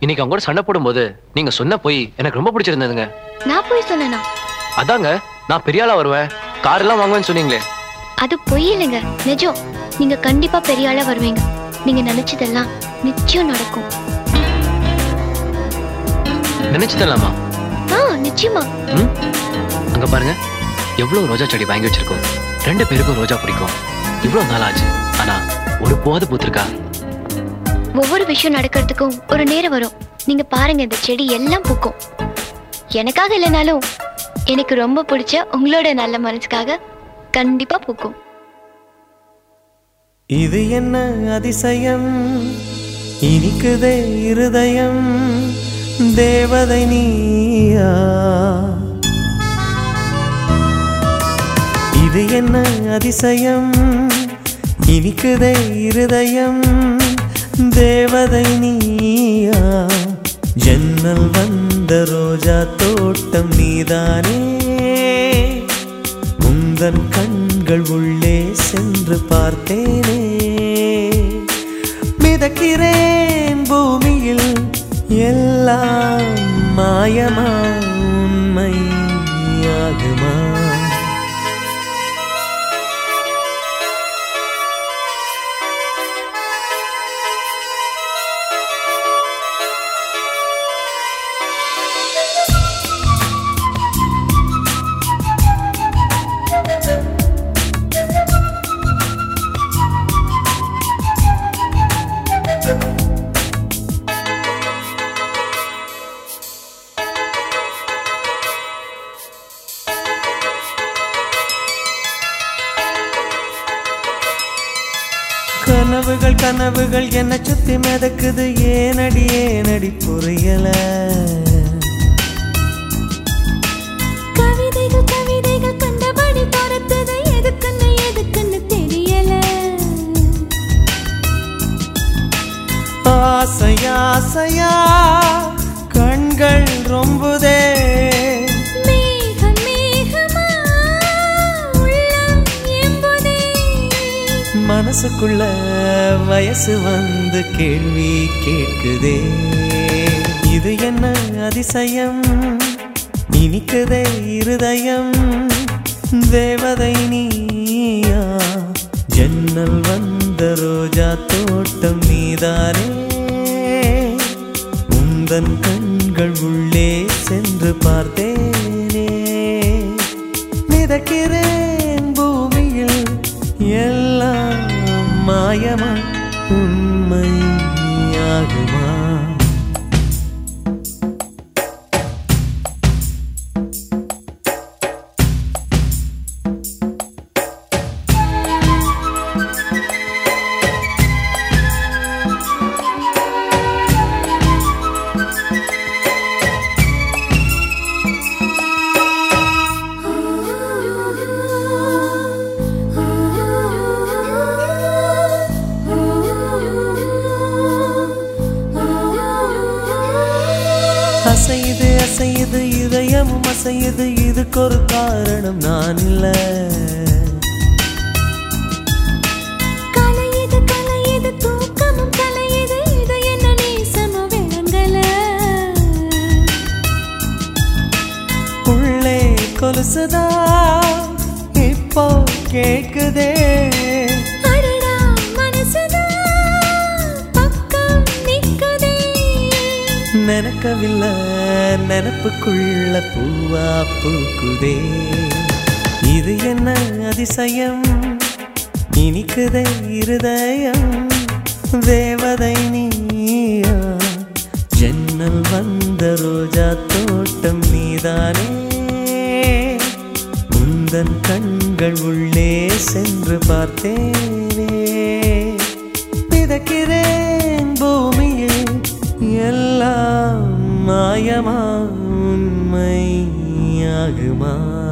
இன்னைக்கு அவங்க கூட சண்டை போடும்போது நீங்க சொன்ன போய் எனக்கு ரொம்ப பிடிச்சிருந்ததுங்க நான் போய் சொன்னேனா அதாங்க நான் பெரிய ஆளா வருவேன் கார் எல்லாம் வாங்குவேன்னு சொன்னீங்களே அது பொய் இல்லைங்க நிஜம் நீங்க கண்டிப்பா பெரிய ஆளா வருவீங்க நீங்க நினைச்சதெல்லாம் நிச்சயம் நடக்கும் நினைச்சதல்லாமா ஆ நிச்சயமா ம் அங்க பாருங்க எவ்வளவு ரோஜா செடி வாங்கி வச்சிருக்கோம் ரெண்டு பேருக்கும் ரோஜா பிடிக்கும் இவ்வளவு நாள் ஆச்சு ஆனா ஒரு போது பூத்திருக்கா ஒவ்வொரு விஷயம் நடக்கிறதுக்கும் ஒரு நேரம் வரும் நீங்க பாருங்க இந்த செடி எல்லாம் பூக்கும் எனக்காக இல்லைனாலும் எனக்கு ரொம்ப பிடிச்ச உங்களோட நல்ல மனசுக்காக கண்டிப்பா பூக்கும் இது என்ன அதிசயம் இனிக்குதே இருதயம் தேவதை நீயா இது என்ன அதிசயம் இனிக்குதே இருதயம் தேவதை நீயா ஜன்னல் வந்த ரோஜா தோட்டம் நீதானே உந்தன் கண்கள் உள்ளே சென்று பார்த்தேனே மிதக்கிறேன் பூமியில் எல்லாம் மாயமா உண்மையாகுமா கனவுகள் கனவுகள் என்ன சுத்தி மிதக்குது ஏனடி ஏனடி புரியல கவிதைகள் கவிதைகள் கண்டபடி துரத்துது எதுக்குன்னு எதுக்குன்னு தெரியல ஆசையாசையா கண்கள் ரொம்புதே மேகம் மேகமா உள்ளம் எம்புதே மனசுக்குள்ள வயசு வந்து கேள்வி கேட்குதே இது என்ன அதிசயம் இனிக்குதே இருதயம் தேவதை நீயா ஜன்னல் வந்த ரோஜா தோட்டம் நீதானே உந்தன் கண்கள் உள்ளே சென்று பார்த்தேனே மிதக்கிறேன் பூமியில் எல்லாம் மாயமா உண்மையாகுமா அசையுது அசையுது இதயமும் அசையுது இதுக்கு ஒரு காரணம் நான் இல்ல கலையுது கலையுது தூக்கமும் கலையுது இது என்ன நேசமும் விளங்கல உள்ளே கொலுசுதா இப்போ கேக்குதே அடடா மனசுதான் பக்கம் நிக்குதே நினைக்கவில்லை நினப்புக்குள்ள பூவா பூக்குதே இது என்ன அதிசயம் இனிக்குதே இருதயம் தேவதை நீயா ஜன்னல் வந்த ரோஜா தோட்டம் நீதானே உந்தன் கண்கள் உள்ளே சென்று பார்த்தேனே மிதக்கிறேன் பூமியில் எல்லாம் மாயமா உண்மையாகுமா